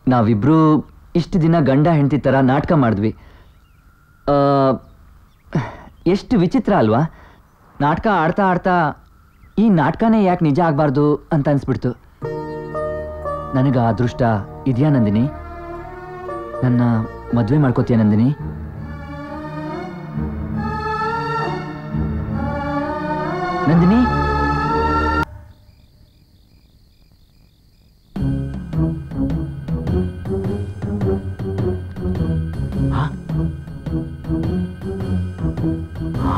ನಾವಿಬ್ರು ಇಷ್ಟು ದಿನ ಗಂಡ ಹೆಂಡತಿ ಥರ ನಾಟಕ ಮಾಡಿದ್ವಿ ಆ, ಎಷ್ಟು ವಿಚಿತ್ರ ಅಲ್ವಾ ನಾಟಕ ಆಡ್ತಾ ಆಡ್ತಾ ಈ ನಾಟಕನೇ ಯಾಕೆ ನಿಜ ಆಗಬಾರ್ದು ಅಂತ ಅನ್ಸ್ಬಿಡ್ತು ನನಗೆ ಆ ಅದೃಷ್ಟ ಇದೆಯಾ ನಂದಿನಿ ನನ್ನ ಮದುವೆ ಮಾಡ್ಕೋತೀಯ ನಂದಿನಿ ನಂದಿನಿ ಹಾ? ಹಾ?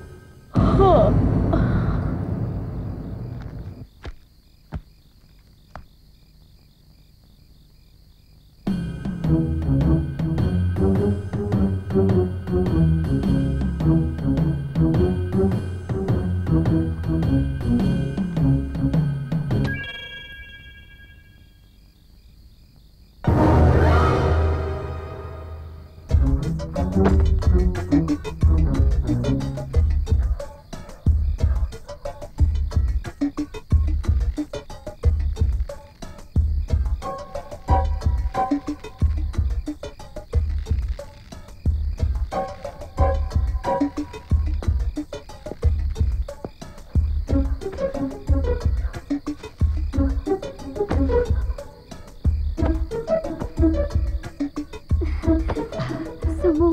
ಸುಮು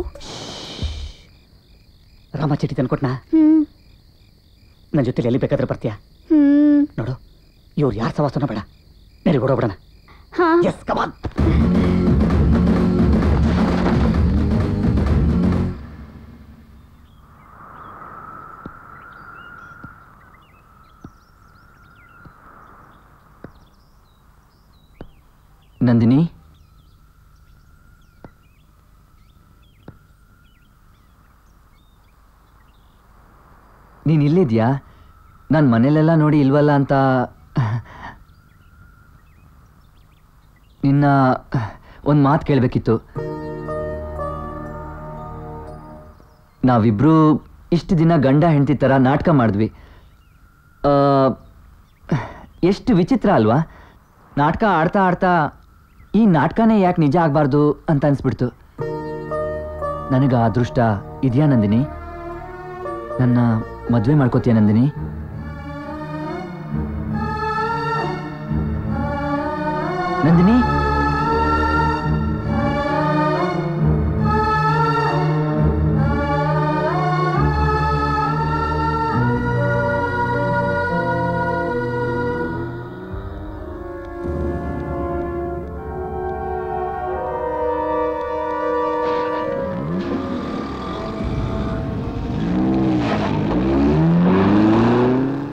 ರಾಮ ಚೀಟಿ ತಂದ್ಕೊಟ್ನಾ ಹ್ಮ್ ನನ್ನ ಜೊತೆಲಿ ಎಲ್ಲಿ ಬೇಕಾದ್ರೆ ಬರ್ತೀಯಾ ಹ್ಮ್ ನೋಡು ಇವ್ರು ಯಾರ ಸವಾಸನ ಬೇಡ ನಡಿ ಓಡೋಗ್ಬಿಡೋಣ ಹಾ ಎಸ್ ಕಮಾನ್ ನಂದಿನಿ ನೀನ್ ಇಲ್ಲಿದ್ಯಾ ನಾನು ಮನೇಲೆಲ್ಲ ನೋಡಿ ಇಲ್ವಲ್ಲ ಅಂತ ನಿನ್ನ ಒಂದು ಮಾತು ಕೇಳಬೇಕಿತ್ತು ನಾವಿಬ್ರು ಇಷ್ಟು ದಿನ ಗಂಡ ಹೆಂಡತಿ ಥರ ನಾಟಕ ಮಾಡಿದ್ವಿ ಆ, ಎಷ್ಟು ವಿಚಿತ್ರ ಅಲ್ವಾ ನಾಟಕ ಆಡ್ತಾ ಆಡ್ತಾ ಈ ನಾಟಕನೇ ಯಾಕೆ ನಿಜ ಆಗಬಾರ್ದು ಅಂತ ಅನ್ಸ್ಬಿಡ್ತು ನನಗೆ ಆ ಅದೃಷ್ಟ ಇದೆಯಾ ನಂದಿನಿ ನನ್ನ ಮದುವೆ ಮಾಡ್ಕೋತೀಯ ನಂದಿನಿ ನಂದಿನಿ